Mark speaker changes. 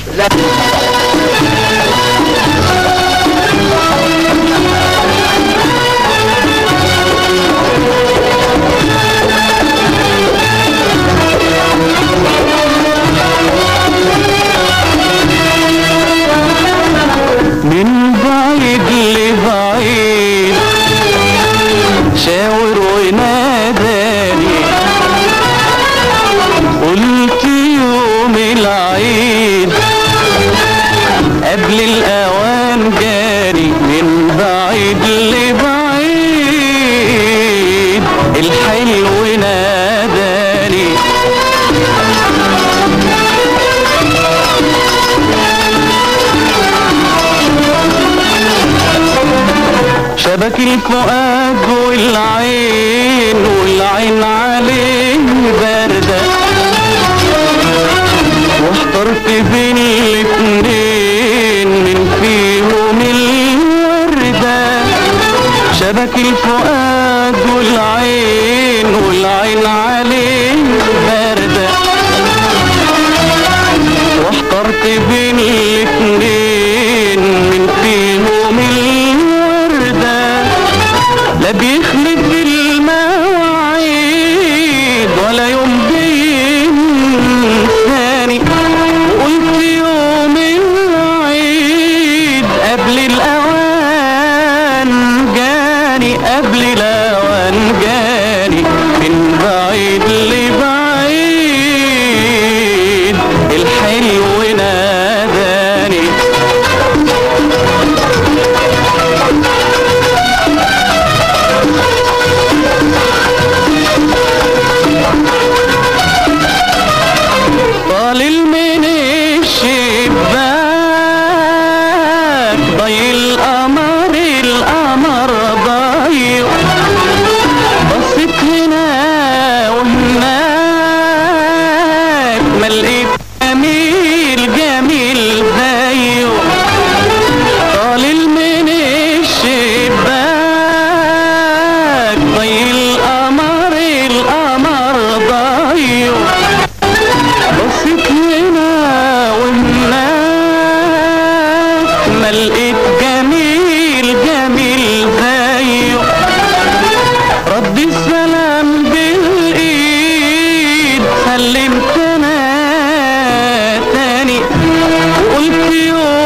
Speaker 1: من بعيد لبعيد شاور وناداني قلت يوم العيد قبل الأوان جاري من بعيد لبعيد الحلو ناداني شبك الفؤاد والعين والعين عليه باردة واحترت بين الاتنين من فيهم الوردة شبك الفؤاد والعين والعين عليه باردة واحترت بين الاتنين من فيهم الوردة لا بيخلف المواعيد ولا يوم ثاني وقلت يوم العيد قبل الأوان جاني قبل الأوان جاني من بعيد لبعيد الحلو ناداني طالل من الشباك ضي القمر القمر ضي بصيت هنا وهناك ما لقيت جميل جميل زيه طالل من الشباك ضي القمر القمر ضيه بصيت هنا وهناك ما لقيت جميل جميل زيه رد السلام بالايد سلمت انا تاني وقلت يوم